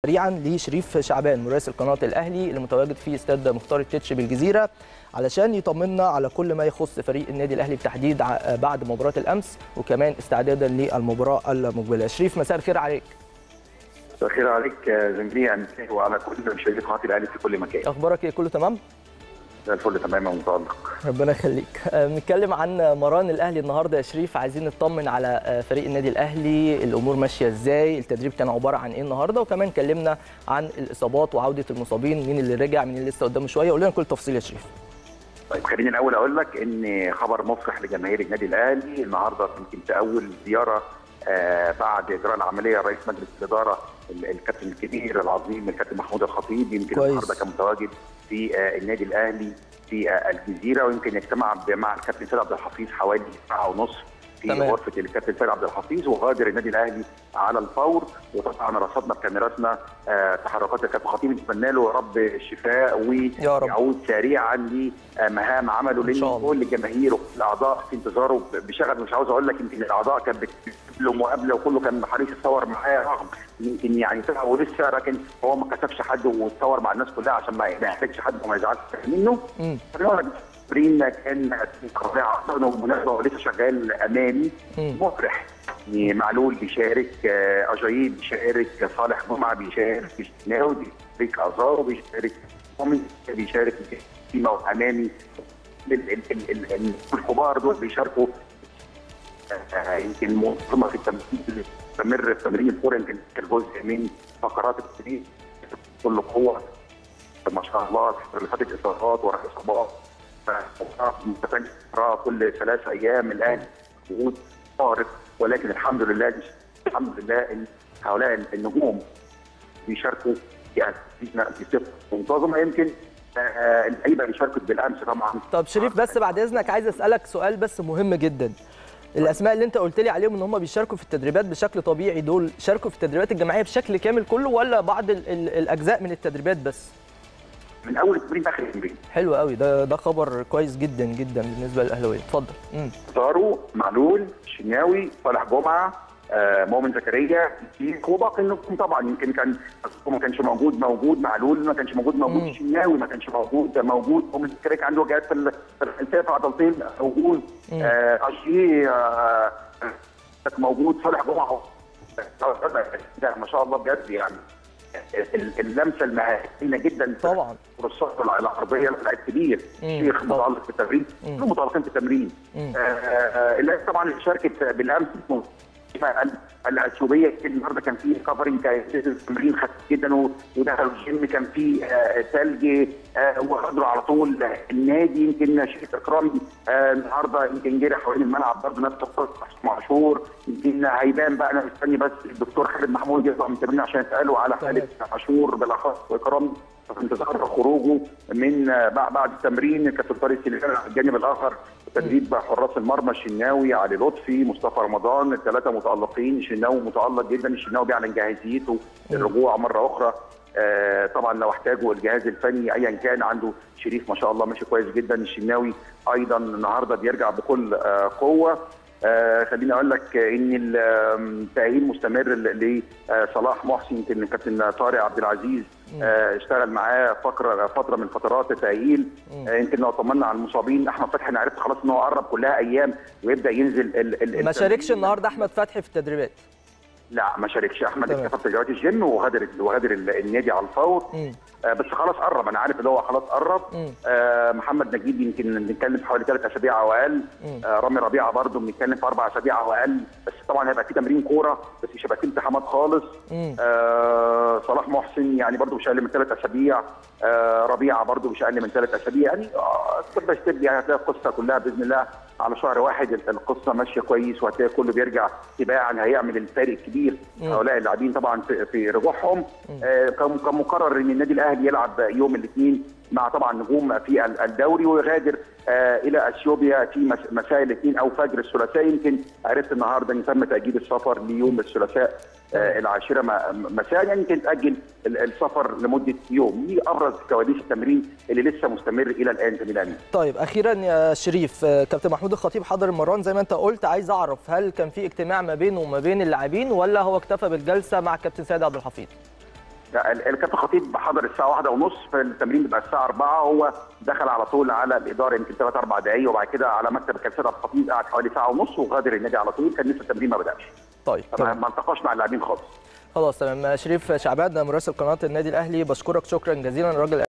سريعا لشريف شعبان مراسل قناه الاهلي اللي متواجد في استاد مختار التتش بالجزيره علشان يطمنا على كل ما يخص فريق النادي الاهلي بالتحديد بعد مباراه الامس وكمان استعدادا للمباراه المقبله شريف مساء الخير عليك مساء الخير عليك زميلي وعلى كل مشاهدي قناه الاهلي في كل مكان اخبارك ايه كله تمام زي الفل تمام ومتالق ربنا يخليك بنتكلم عن مران الاهلي النهارده يا شريف عايزين نطمن على فريق النادي الاهلي الامور ماشيه ازاي التدريب كان عباره عن ايه النهارده وكمان كلمنا عن الاصابات وعوده المصابين مين اللي رجع مين اللي لسه قدامه شويه قول لنا كل تفصيل يا شريف طيب خليني الاول اقول لك ان خبر مفرح لجماهير النادي الاهلي النهارده يمكن في اول زياره آه بعد اجراء العمليه رئيس مجلس الاداره الكابتن الكبير العظيم الكابتن محمود الخطيب يمكن النهارده كان متواجد في آه النادي الاهلي في آه الجزيره ويمكن اجتمع مع الكابتن سيد عبد الحفيظ حوالي ساعه ونص في تمام. غرفه الكابتن سيد عبد الحفيظ وغادر النادي الاهلي على الفور وطبعا رصدنا بكاميراتنا آه تحركات الكابتن الخطيب نتمنى له يا رب الشفاء ويعود سريعا لمهام عمله لان كل الجماهير وكل الاعضاء في انتظاره بشغف مش عاوز اقول لك يمكن الاعضاء كانت له مقابله وكله كان حريص يتصور معاه رغم يمكن يعني طلع ولسه لكن هو ما كسبش حد واتصور مع الناس كلها عشان ما يحتاجش حد وما يزعلش منه تمرين كان رائع ومناسبه ولسه شغال امامي مفرح معلول بيشارك اجايب بيشارك صالح جمعه بيشارك الشناوي بيشارك ازارو بيشارك بيشارك في امامي الكبار دول بيشاركوا يمكن منظمه في التمرين تستمر في تمرين الكوره يمكن كجزء من فقرات التدريب كل قوه ما شاء الله اللي فاتت اصابات ورا اصابات متفجره كل ثلاث ايام الان وجود طارق ولكن الحمد لله الحمد لله ان هؤلاء النجوم بيشاركوا يعني بصفه منتظمه يمكن اللعيبه اللي شاركت بالامس طبعا طب شريف بس بعد اذنك عايز اسالك سؤال بس مهم جدا الاسماء اللي انت قلت لي عليهم ان هم بيشاركوا في التدريبات بشكل طبيعي دول شاركوا في التدريبات الجماعيه بشكل كامل كله ولا بعض ال ال الاجزاء من التدريبات بس من اول التمرين لاخر التمرين حلو قوي ده ده خبر كويس جدا جدا بالنسبه للاهلاويه اتفضل طارو معلول شناوي صالح جمعه آه مؤمن زكريا وباقي النجوم طبعا يمكن كان ما كانش موجود موجود معلول ما كانش موجود موجود مم. شناوي ما كانش موجود موجود مؤمن زكريا كان عنده وجهات في الخلفيه في عضلتين موجود آه اشي آه موجود صالح جمعه ما شاء الله بجد يعني اللمسه المهنيه جدا طبعا الرصاص العربيه لاعب كبير شيخ متالق في التمرين كلهم متالقين في التمرين اللاعب طبعا شاركت بالامس الاثيوبيه النهارده كان في كفرنج تمرين خفيف جدا ودخلوا الجيم كان في ثلج وغادروا على طول النادي يمكن شريف اكرامي النهارده يمكن جري حوالين الملعب برضه نفس القصه عاشور يمكن هيبان بقى انا مستني بس الدكتور خالد محمود يطلع من التمرين عشان يسالوا على حاله عاشور بالاخص واكرامي في انتظار خروجه من بعد التمرين كابتن طارق سليمان على الجانب الاخر تدريب حراس المرمى الشناوي علي لطفي مصطفى رمضان الثلاثه متالقين الشناوي متالق جدا الشناوي بيعلن جاهزيته للرجوع مره اخرى آه طبعا لو احتاجوا الجهاز الفني ايا كان عنده شريف ما شاء الله ماشي كويس جدا الشناوي ايضا النهارده بيرجع بكل آه قوه آه خليني اقول لك ان التاهيل مستمر لصلاح محسن يمكن الكابتن طارق عبد العزيز آه اشتغل معاه فتره فتره من فترات التاهيل آه يمكن لو طمنا على المصابين احمد فتحي انا عرفت خلاص ان هو قرب كلها ايام ويبدا ينزل ال ال ما شاركش النهارده احمد فتحي في التدريبات لا ما شاركش احمد اكتفى في تدريبات الجيم وغادر وغادر النادي على الفور آه بس خلاص قرب انا عارف اللي هو خلاص قرب آه محمد نجيب يمكن بنتكلم في حوالي ثلاث اسابيع او اقل آه رامي ربيعه برضه بنتكلم في اربع اسابيع او اقل بس طبعا هيبقى في تمرين كوره بس مش هيبقى في التحامات خالص آه صلاح محسن يعني برضه مش اقل من ثلاث اسابيع آه ربيعه برضه مش اقل من ثلاث اسابيع يعني ستيب باي ستيب يعني هتلاقي القصه كلها باذن الله على شهر واحد القصه ماشيه كويس وهتلاقي كله بيرجع تباعا هيعمل الفارق الكبير هؤلاء اللاعبين طبعا في, في رجوعهم آه كان مقرر ان النادي الاهلي يلعب يوم الاثنين مع طبعا نجوم في الدوري ويغادر آه الى اثيوبيا في مساء الاثنين او فجر الثلاثاء يمكن عرفت النهارده ان تم تاجيل السفر ليوم الثلاثاء آه العاشره مساء يعني يمكن تاجل السفر لمده يوم دي ابرز كواليس التمرين اللي لسه مستمر الى الان زميلاني طيب اخيرا يا شريف كابتن محمود الخطيب حضر المران زي ما انت قلت عايز اعرف هل كان في اجتماع ما بينه وما بين اللاعبين ولا هو اكتفى بالجلسه مع الكابتن سيد عبد الحفيظ لا، ال- الكابتن خطيب حضر الساعه واحدة ونص فالتمرين بيبقى الساعه 4 هو دخل على طول على الاداره يمكن ثلاث اربع دقائق وبعد كده على مكتب الكابتن عبد الخطيب قعد حوالي ساعه ونص وغادر النادي على طول كان لسه التمرين ما بداش طيب فما تمام ما التقاش مع اللاعبين خالص خلاص تمام شريف شعبان مراسل قناه النادي الاهلي بشكرك شكرا جزيلا الراجل